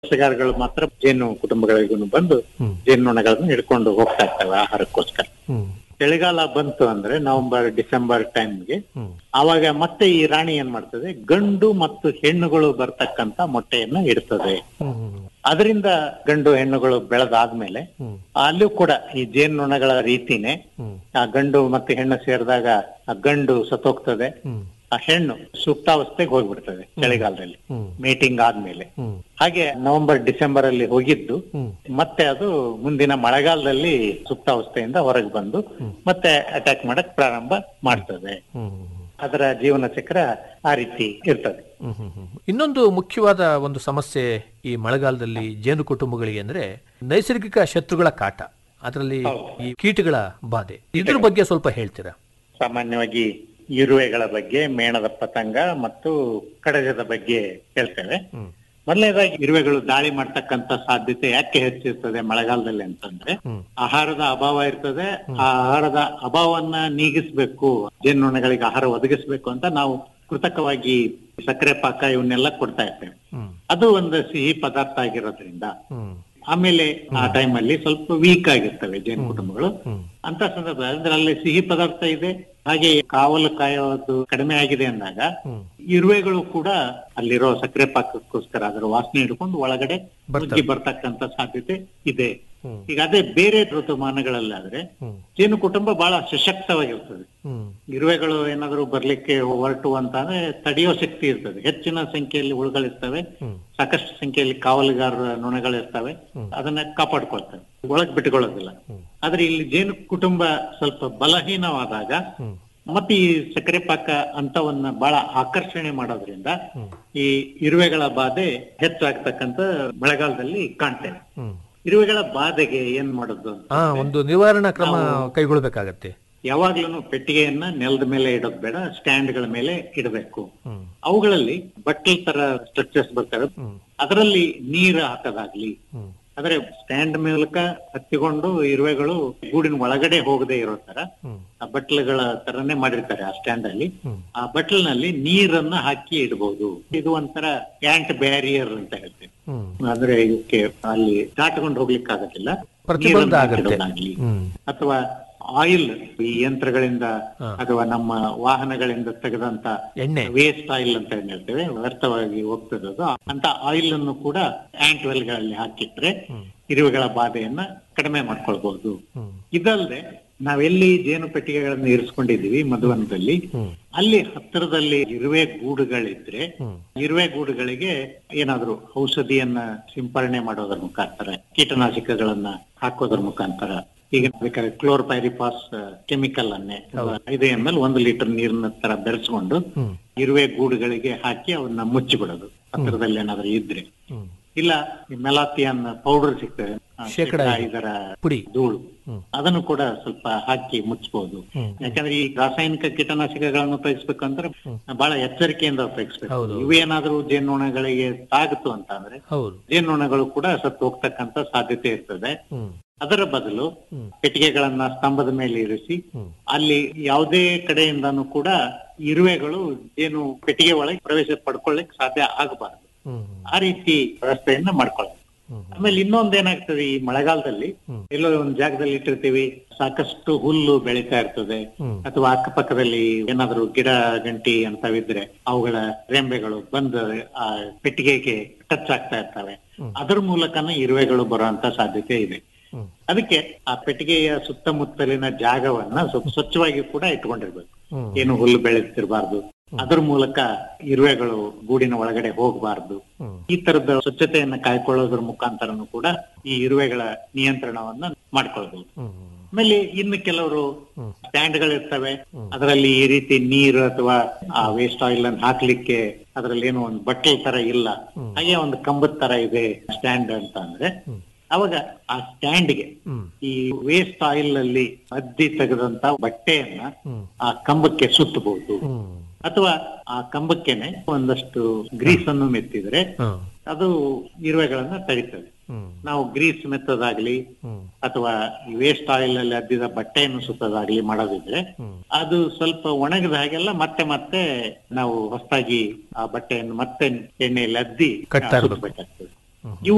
ಕೆಲಸಗಾರಗಳು ಮಾತ್ರ ಜೇನು ಕುಟುಂಬಗಳಿಗೂ ಬಂದು ಹ್ಮ್. ಜೇನುನೊಣಗಳನ್ನು ಹಿಡ್ಕೊಂಡು ಹೋಗ್ತಾ ಇರ್ತವೆ ಆಹಾರಕ್ಕೋಸ್ಕರ ಹ್ಮ್ ಚಳಿಗಾಲ ಬಂತು ಅಂದ್ರೆ ನವೆಂಬರ್ ಡಿಸೆಂಬರ್ ಟೈಮ್ಗೆ ಹ್ಮ್ ಆವಾಗ ಮತ್ತೆ ಈ ರಾಣಿ ಏನ್ ಮಾಡ್ತದೆ ಗಂಡು ಮತ್ತು ಹೆಣ್ಣುಗಳು ಬರ್ತಕ್ಕಂತ ಮೊಟ್ಟೆಯನ್ನ ಇಡ್ತದೆ ಹ್ಮ್ ಹ್ಮ್ ಅದರಿಂದ ಗಂಡು ಹೆಣ್ಣುಗಳು ಬೆಳೆದಾದ್ಮೇಲೆ ಹ್ಮ್ ಅಲ್ಲೂ ಕೂಡ ಈ ಜೇನುನೊಣಗಳ ರೀತಿನೇ ಹ್ಮ್ ಆ ಗಂಡು ಮತ್ತೆ ಹೆಣ್ಣು ಸೇರಿದಾಗ ಆ ಗಂಡು ಸತ್ತೋಗ್ತದೆ ಹ್ಮ್ ಆ ಹೆಣ್ಣು ಸುಪ್ತಾವಸ್ಥೆಗೆ ಹೋಗ್ಬಿಡ್ತದೆ ಚಳಿಗಾಲದಲ್ಲಿ ಹ್ಮ್ ಮೀಟಿಂಗ್ ಆದ್ಮೇಲೆ ಹ್ಮ್ ಹಾಗೆ ನವೆಂಬರ್ ಡಿಸೆಂಬರ್ ಅಲ್ಲಿ ಹೋಗಿದ್ದು ಹ್ಮ್ ಮತ್ತೆ ಅದು ಮುಂದಿನ ಮಳೆಗಾಲದಲ್ಲಿ ಸುಪ್ತಾವಸ್ಥೆಯಿಂದ ಹೊರಗೆ ಬಂದು ಮತ್ತೆ ಅಟ್ಯಾಕ್ ಮಾಡಕ್ ಪ್ರಾರಂಭ ಮಾಡ್ತದೆ ಹ್ಮ್ ಅದರ ಜೀವನ ಚಕ್ರ ಆ ರೀತಿ ಇರ್ತದೆ ಹ್ಮ್ ಹ್ಮ್ ಹ್ಮ್. ಇನ್ನೊಂದು ಮುಖ್ಯವಾದ ಒಂದು ಸಮಸ್ಯೆ ಈ ಮಳೆಗಾಲದಲ್ಲಿ ಜೇನು ಕುಟುಂಬಗಳಿಗೆ ಅಂದ್ರೆ ನೈಸರ್ಗಿಕ ಶತ್ರುಗಳ ಕಾಟ ಅದರಲ್ಲಿ ಈ ಕೀಟಗಳ ಬಾಧೆ ಇದ್ರ ಬಗ್ಗೆ ಸ್ವಲ್ಪ ಹೇಳ್ತೀರಾ ಸಾಮಾನ್ಯವಾಗಿ ಇರುವೆಗಳ ಬಗ್ಗೆ ಮೇಣದ ಪತಂಗ ಮತ್ತು ಕಡಜದ ಬಗ್ಗೆ ಹೇಳ್ತೇವೆ ಹ್ಮ್ ಮೊದಲನೇದಾಗಿ ಇರುವೆಗಳು ದಾಳಿ ಮಾಡ್ತಕ್ಕಂತ ಸಾಧ್ಯತೆ ಯಾಕೆ ಹೆಚ್ಚಿರ್ತದೆ ಮಳೆಗಾಲದಲ್ಲಿ ಅಂತಂದ್ರೆ ಹ್ಮ್ ಆಹಾರದ ಅಭಾವ ಇರ್ತದೆ ಆ ಆಹಾರದ ಅಭಾವವನ್ನ ನೀಗಿಸ್ಬೇಕು ಜೇನುನೊಣಗಳಿಗೆ ಆಹಾರ ಒದಗಿಸ್ಬೇಕು ಅಂತ ನಾವು ಕೃತಕವಾಗಿ ಸಕ್ಕರೆ ಪಾಕ ಇವನ್ನೆಲ್ಲ ಕೊಡ್ತಾ ಇರ್ತೇವೆ ಹ್ಮ್ ಅದು ಒಂದು ಸಿಹಿ ಪದಾರ್ಥ ಆಗಿರೋದ್ರಿಂದ ಹ್ಮ್ ಆಮೇಲೆ ಆ ಟೈಮ್ ಅಲ್ಲಿ ಸ್ವಲ್ಪ ವೀಕ್ ಆಗಿರ್ತವೆ ಜೇನು ಕುಟುಂಬಗಳು ಹಮ್ ಅಂತ ಸಂದರ್ಭ ಅಂದ್ರೆ ಅಲ್ಲಿ ಸಿಹಿ ಪದಾರ್ಥ ಇದೆ ಹಾಗೆ ಕಾವಲು ಕಾಯೋದು ಕಡಿಮೆ ಆಗಿದೆ ಅಂದಾಗ ಹ್ಮ್ ಇರುವೆಗಳು ಕೂಡ ಅಲ್ಲಿರೋ ಸಕ್ಕರೆ ಪಾಕಕ್ಕೋಸ್ಕರ ಅದರ ವಾಸನೆ ಹಿಡ್ಕೊಂಡು ಒಳಗಡೆ ನುಗ್ಗಿ ಬರ್ತಕ್ಕಂತ ಸಾಧ್ಯತೆ ಇದೆ ಹ್ಮ್. ಈಗ ಅದೇ ಬೇರೆ ಋತುಮಾನಗಳಲ್ಲಾದ್ರೆ ಹ್ಮ್ ಜೇನು ಕುಟುಂಬ ಬಹಳ ಸಶಕ್ತವಾಗಿರ್ತದೆ ಹ್ಮ್ ಇರುವೆಗಳು ಏನಾದ್ರು ಬರ್ಲಿಕ್ಕೆ ಹೊರಟು ಅಂತ ಅಂದ್ರೆ ತಡೆಯೋ ಶಕ್ತಿ ಇರ್ತದೆ ಹೆಚ್ಚಿನ ಸಂಖ್ಯೆಯಲ್ಲಿ ಹುಳುಗಳಿರ್ತವೆ ಹ್ಮ್ ಸಾಕಷ್ಟು ಸಂಖ್ಯೆಯಲ್ಲಿ ಕಾವಲುಗಾರರ ನೊಣಗಳಿರ್ತವೆ ಅದನ್ನ ಕಾಪಾಡ್ಕೊಳ್ತವೆ ಒಳಗ್ ಬಿಟ್ಕೊಳ್ಳೋದಿಲ್ಲ ಆದ್ರೆ ಇಲ್ಲಿ ಜೇನು ಕುಟುಂಬ ಸ್ವಲ್ಪ ಬಲಹೀನವಾದಾಗ ಹ್ಮ್ ಮತ್ತೆ ಈ ಸಕ್ಕರೆ ಪಾಕ ಅಂತವನ್ನ ಬಹಳ ಆಕರ್ಷಣೆ ಮಾಡೋದ್ರಿಂದ ಈ ಇರುವೆಗಳ ಬಾಧೆ ಹೆಚ್ಚಾಗ್ತಕ್ಕಂತ ಮಳೆಗಾಲದಲ್ಲಿ ಕಾಣ್ತೇವೆ ಹ್ಮ್ ಇರುವೆಗಳ ಬಾಧೆಗೆ ಏನ್ ಮಾಡೋದು ಅಂತ ಹಾ ಒಂದು ನಿವಾರಣಾ ಕ್ರಮ ಕೈಗೊಳ್ಬೇಕಾಗತ್ತೆ ಯಾವಾಗ್ಲೂ ಪೆಟ್ಟಿಗೆಯನ್ನ ನೆಲದ ಮೇಲೆ ಇಡೋದ್ ಬೇಡ ಸ್ಟ್ಯಾಂಡ್ಗಳ ಮೇಲೆ ಇಡಬೇಕು ಹ್ಮ್ ಅವುಗಳಲ್ಲಿ ಬಟ್ಟೆ ತರ ಸ್ಟ್ರಕ್ಚರ್ಸ್ ಬರ್ತವೆ ಹ್ಮ್ ಅದರಲ್ಲಿ ನೀರು ಹಾಕೋದಾಗ್ಲಿ ಹ್ಮ್ ಅಂದ್ರೆ ಸ್ಟ್ಯಾಂಡ್ ಮೂಲಕ ಹತ್ತಿಕೊಂಡು ಇರುವೆಗಳು ಗೂಡಿನ ಒಳಗಡೆ ಹೋಗದೆ ಇರೋ ತರ ಹ್ಮ್ ಆ ಬಟ್ಲುಗಳ ತರನೇ ಮಾಡಿರ್ತಾರೆ ಆ ಸ್ಟ್ಯಾಂಡ್ ಅಲ್ಲಿ ಹ್ಮ್ ಆ ಬಟ್ಲಿನಲ್ಲಿ ನೀರನ್ನ ಹಾಕಿ ಇಡಬಹುದು ಇದು ಒಂಥರ ಆಂಟ್ ಬ್ಯಾರಿಯರ್ ಅಂತ ಹೇಳ್ತೇವೆ ಹ್ಮ್ ಅಂದ್ರೆ ಇದಕ್ಕೆ ಅಲ್ಲಿ ದಾಟಕೊಂಡು ಹೋಗ್ಲಿಕ್ಕೆ ಆಗೋದಿಲ್ಲ ಪ್ರತಿಬಂಧ ನೀರನ್ನ ಆಗತ್ತೆ. ಹಾಕಿಡೋದಾಗ್ಲಿ. ಹ್ಮ್ ಅಥವಾ ಆಯಿಲ್ ಈ ಯಂತ್ರಗಳಿಂದ ಅಥವಾ ನಮ್ಮ ವಾಹನಗಳಿಂದ ತೆಗೆದಂತ ಎಣ್ಣೆ ವೇಸ್ಟ್ ಆಯಿಲ್ ಅಂತ ಏನ್ ಹೇಳ್ತೇವೆ ವ್ಯರ್ಥವಾಗಿ ಹೋಗ್ತದದು ಅಂತ ಆಯಿಲ್ ಅನ್ನು ಕೂಡ ಆಂಟ್ ವೆಲ್ ಗಳಲ್ಲಿ ಹಾಕಿಟ್ರೆ ಇರುವೆಗಳ ಬಾಧೆಯನ್ನ ಕಡಿಮೆ ಮಾಡ್ಕೊಳ್ಬಹುದು ಹ್ಮ್ ಇದಲ್ಲದೆ ನಾವೆಲ್ಲಿ ಜೇನು ಪೆಟ್ಟಿಗೆಗಳನ್ನು ಇರಿಸ್ಕೊಂಡಿದೀವಿ ಮಧುವನದಲ್ಲಿ ಹ್ಮ್ ಅಲ್ಲಿ ಹತ್ತಿರದಲ್ಲಿ ಇರುವೆ ಗೂಡುಗಳಿದ್ರೆ ಹ್ಮ್ ಇರುವೆ ಗೂಡುಗಳಿಗೆ ಏನಾದ್ರು ಔಷಧಿಯನ್ನ ಸಿಂಪರಣೆ ಮಾಡೋದ್ರ ಮುಖಾಂತರ ಕೀಟನಾಶಕಗಳನ್ನ ಹಾಕೋದ್ರ ಮುಖಾಂತರ ಈಗ ಬೇಕಾದ್ರೆ ಕ್ಲೋರ್ಪೈರಿಪಾಸ್ ಕೆಮಿಕಲ್ ಅನ್ನೇ ಐದು ಎಂ ಎಲ್ ಒಂದು ಲೀಟರ್ ನೀರಿನ ತರ ಬೆರೆಸ್ಕೊಂಡು ಹ್ಮ್ ಇರುವೆ ಗೂಡುಗಳಿಗೆ ಹಾಕಿ ಅವನ್ನ ಮುಚ್ಚಿಬಿಡೋದು ಹತ್ತಿರದಲ್ಲಿ ಏನಾದ್ರು ಇದ್ರೆ ಹ್ಮ್ ಇಲ್ಲ ಈ ಮೆಲಾತಿಯನ್ ಪೌಡರ್ ಸಿಗ್ತದೆ ಆ, ಶೇಕಡ ಶೇಕಡ ಇದರ ಪುಡಿ ಧೂಳು ಹ್ಮ್. ಅದನ್ನು ಕೂಡ ಸ್ವಲ್ಪ ಹಾಕಿ ಮುಚ್ಚಬಹುದು ಹ್ಮ್. ಯಾಕಂದ್ರೆ ಈ ರಾಸಾಯನಿಕ ಕೀಟನಾಶಕಗಳನ್ನು ಉಪಯೋಗಿಸ್ಬೇಕಂದ್ರೆ ಬಹಳ ಎಚ್ಚರಿಕೆಯಿಂದ ಉಪಯೋಗಿಸ್ಬೇಕು ಹೌದು. ಇವೇನಾದ್ರೂ ಜೇನುನೊಣಗಳಿಗೆ ತಾಗಿತು ಅಂತ ಅಂದ್ರೆ ಹೌದು ಜೇನುನೊಣಗಳು ಕೂಡ ಸತ್ತು ಹೋಗ್ತಕ್ಕಂತ ಸಾಧ್ಯತೆ ಇರ್ತದೆ ಹ್ಮ್ ಅದರ ಬದಲು ಹ್ಮ್. ಪೆಟ್ಟಿಗೆಗಳನ್ನ ಸ್ತಂಭದ ಮೇಲೆ ಇರಿಸಿ ಹ್ಮ್ ಅಲ್ಲಿ ಯಾವುದೇ ಕಡೆಯಿಂದಾನು ಕೂಡ ಇರುವೆಗಳು ಏನು ಪೆಟ್ಟಿಗೆ ಒಳಗೆ ಪ್ರವೇಶ ಪಡ್ಕೊಳ್ಳಿಕ್ ಸಾಧ್ಯ ಆಗಬಾರದು ಹ್ಮ್ ಆ ರೀತಿ ವ್ಯವಸ್ಥೆಯನ್ನ ಮಾಡ್ಕೊಳ್ಳೋದು ಹ್ಮ್. ಆಮೇಲೆ ಇನ್ನೊಂದ್ ಏನಾಗ್ತದೆ ಈ ಮಳೆಗಾಲದಲ್ಲಿ ಹ್ಮ್. ಎಲ್ಲೋ ಒಂದ್ ಜಾಗದಲ್ಲಿ ಇಟ್ಟಿರ್ತೀವಿ ಸಾಕಷ್ಟು ಹುಲ್ಲು ಬೆಳೀತಾ ಇರ್ತದೆ ಹ್ಮ್. ಅಥವಾ ಅಕ್ಕಪಕ್ಕದಲ್ಲಿ ಏನಾದ್ರು ಗಿಡ ಗಂಟಿ ಅಂತವಿದ್ರೆ ಅವುಗಳ ರೆಂಬೆಗಳು ಬಂದು ಆ ಪೆಟ್ಟಿಗೆಗೆ ಟಚ್ ಆಗ್ತಾ ಇರ್ತವೆ ಅದರ ಮೂಲಕನೇ ಇರುವೆಗಳು ಬರುವಂತ ಸಾಧ್ಯತೆ ಇದೆ ಹ್ಮ್. ಅದಕ್ಕೆ ಆ ಪೆಟ್ಟಿಗೆಯ ಸುತ್ತಮುತ್ತಲಿನ ಜಾಗವನ್ನ ಸ್ವಲ್ಪ ಸ್ವಚ್ಛವಾಗಿ ಕೂಡ ಇಟ್ಕೊಂಡಿರ್ಬೇಕು ಹ್ಮ್. ಏನು ಹುಲ್ಲು ಬೆಳೆತಿರಬಾರ್ದು ಅದರ ಮೂಲಕ ಇರುವೆಗಳು ಗೂಡಿನ ಒಳಗಡೆ ಹೋಗಬಾರ್ದು ಹ್ಮ್. ಈ ತರದ ಸ್ವಚ್ಛತೆಯನ್ನ ಕಾಯ್ಕೊಳ್ಳೋದ್ರ ಮುಖಾಂತರನು ಕೂಡ ಈ ಇರುವೆಗಳ ನಿಯಂತ್ರಣವನ್ನ ಮಾಡ್ಕೊಳ್ಬಹುದು ಹ್ಮ್ ಆಮೇಲೆ ಇನ್ನು ಕೆಲವರು ಹ್ಮ್. ಸ್ಟ್ಯಾಂಡ್ ಗಳಿರ್ತವೆ ಅದರಲ್ಲಿ ಈ ರೀತಿ ನೀರು ಅಥವಾ ಆ ವೇಸ್ಟ್ ಆಯಿಲ್ ಅನ್ನು ಹಾಕ್ಲಿಕ್ಕೆ ಅದರಲ್ಲಿ ಏನೋ ಒಂದು ಬಟ್ಟೆ ತರ ಇಲ್ಲ ಹಾಗೆ ಒಂದು ಕಂಬದ ತರ ಇದೆ ಸ್ಟ್ಯಾಂಡ್ ಅಂತ ಅಂದ್ರೆ ಅವಾಗ ಆ ಸ್ಟ್ಯಾಂಡ್ಗೆ ಹ್ಮ್ ಈ ವೇಸ್ಟ್ ಆಯಿಲ್ ಅಲ್ಲಿ ಅದ್ದಿ ತೆಗೆದಂತ ಬಟ್ಟೆಯನ್ನ ಹ್ಮ್. ಆ ಕಂಬಕ್ಕೆ ಸುತ್ತಬಹುದು ಹ್ಮ್ ಅಥವಾ ಆ ಕಂಬಕ್ಕೆನೆ ಒಂದಷ್ಟು ಗ್ರೀಸ್ ಅನ್ನು ಮೆತ್ತಿದ್ರೆ ಹ್ಮ್ ಅದು ಇರುವೆಗಳನ್ನ ತಡಿತದೆ ಹ್ಮ್ ನಾವು ಗ್ರೀಸ್ ಮೆತ್ತದಾಗ್ಲಿ ಹ್ಮ್ ಅಥವಾ ವೇಸ್ಟ್ ಆಯಿಲ್ ಅಲ್ಲಿ ಅದ್ದಿದ ಬಟ್ಟೆಯನ್ನು ಸುತ್ತದಾಗ್ಲಿ ಮಾಡೋದಿದ್ರೆ ಹ್ಮ್. ಅದು ಸ್ವಲ್ಪ ಒಣಗಿದ ಹಾಗೆಲ್ಲ ಮತ್ತೆ ಮತ್ತೆ ನಾವು ಹೊಸದಾಗಿ ಆ ಬಟ್ಟೆಯನ್ನು ಮತ್ತೆ ಎಣ್ಣೆಯಲ್ಲಿ ಅದ್ದಿ ಕಟ್ತಾ ಇರ್ಬೇಕು. ಸುತ್ತಬೇಕಾಗ್ತದೆ ಹ್ಮ್. ಇವು